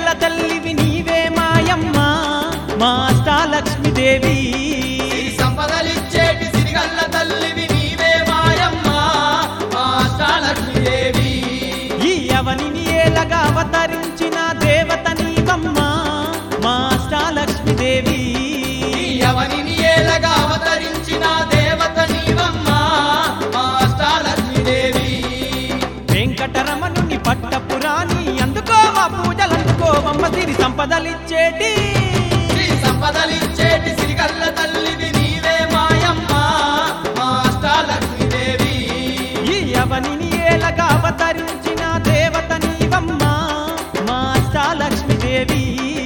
తల్లివి నీవే మాయమ్మ మా అష్టాలక్ష్మీదేవి సిరి సంపదలిచ్చేటి సిరిగల్ల తల్లివి నీవే మాయమ్మ మా అష్టాలక్ష్మీదేవి ఈ అవనిని ఏలగా అవతరించిన దేవత నీవమ్మ మా అష్టాలక్ష్మీదేవి ఈ అవనిని ఏలగా అవతరించిన దేవత నీవమ్మ మా అష్టాలక్ష్మీదేవి వెంకటరమణుని పట్టపురాణి అందుకోవా పూజలందుకోవమ్మ సిరి సంపదలిచ్చేటి సిరి సంపదలిచ్చేటి సిరిగల్ల తల్లివి నీవే మాయమ్మ మా అష్టాలక్ష్మీదేవి ఈ అవనిని ఏలగా అవతరించిన దేవత నీవమ్మ మా అష్టాలక్ష్మీదేవి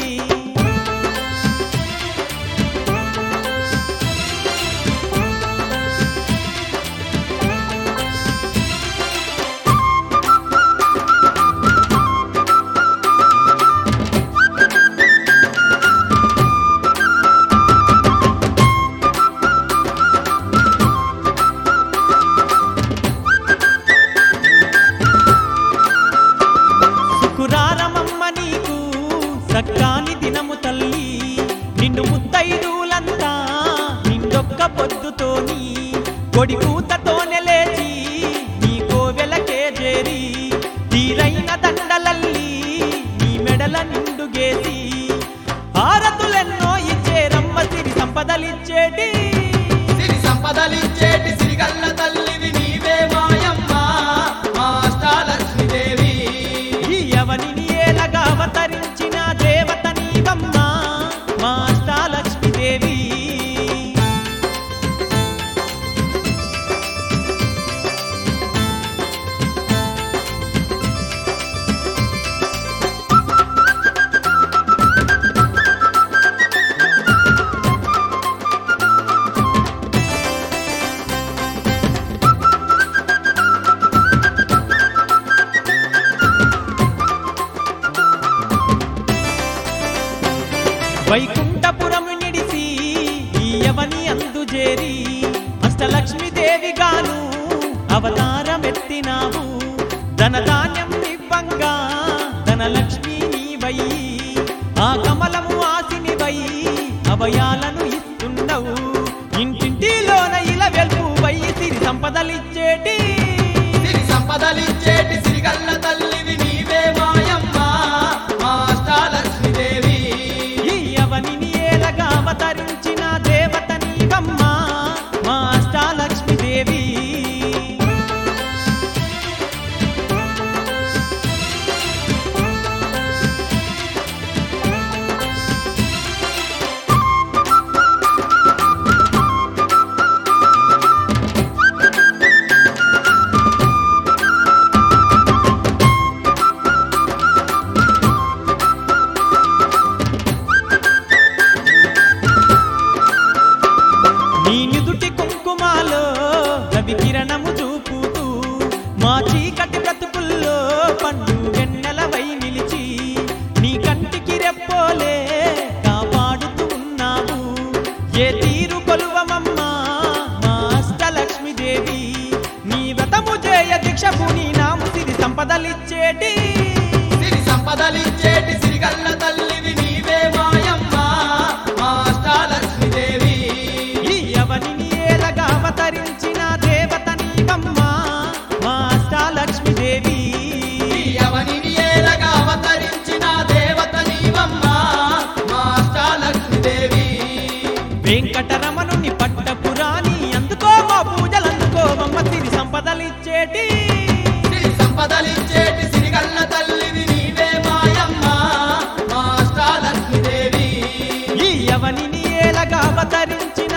శుకురారమమ్మ నీకు సక్కాని దినము తల్లి నిన్ను ముత్తైదులంతా నిండొక్క పొద్దుతోని కొడి కూతతోనే లేచి నీ కోవెలకే చేరి తీరైన దండలల్లి నీ మెడల నిండుగేసి హారతులెన్నో ఇచ్చేరమ్మ సిరి సంపదలిచ్చేటి సిరి సంపదలిచ్చేటి సిరిగల్ల తల్లివి నీవే మాయమ్మ మా అష్టాలక్ష్మీదేవి ఈ అవనిని ఏలగా అవతరించిన దేవత నీవమ్మ మా అష్టాలక్ష్మీదేవి వైకుంఠపురము నిడిసి ఈ అవని అందుజేరి అష్టలక్ష్మీదేవి గాను అవతారమెత్తినావు ధనధాన్యం ఇవ్వంగా ధనలక్ష్మి నీవై ఆ కమలము ఆసినివై అభయాలను ఇస్తున్నావు ఇంటింటిలోన ఇలా వెల్పు వై సిరి సంపదలిచ్చేటి సిరి సంపదలిచ్చేటి సిరిగల్ల తల్లివి నీవే మాయమ్మ మా అష్టాలక్ష్మీదేవి ఈ అవనిని ఏలగా అవతరించిన దేవత నీవమ్మ మా అష్టాలక్ష్మీదేవి నీ నిదుటి కుంకుమాలో రవి కిరణము చూపుతూ మా చీకటి బ్రతుకుల్లో పండు వెన్నెలవై నిలిచి నీ కంటికి రెప్పోలే కాపాడుతూ ఉన్నావు ఏ తీరు కొలువమమ్మా మా అష్టలక్ష్మీదేవి నీ వ్రతము చేయ దీక్షకు నీ నాము సిరి సంపదలిచ్చేటి సిరి సంపదలిచ్చేటి సిరిగల్ల తల్లివి నీవే మాయమ్మ మా అష్టాలక్ష్మీదేవి ఈ అవనిని ఏలగా అవతరించిన దేవత నీవమ్మ మా అష్టాలక్ష్మీదేవి ఈ అవనిని ఏలగా అవతరించిన దేవత నీవమ్మ మా అష్టాలక్ష్మీదేవి వెంకటరమణుని పట్టపురాణి అందుకోవా పూజలందుకోవమ్మ సిరి సంపదలిచ్చేటి సిరి సంపదలిచ్చేటి సిరిగల్ల తల్లివి నీవే మాయమ్మ మా అష్టాలక్ష్మీదేవి ఈ అవనిని ఏలగా అవతరించిన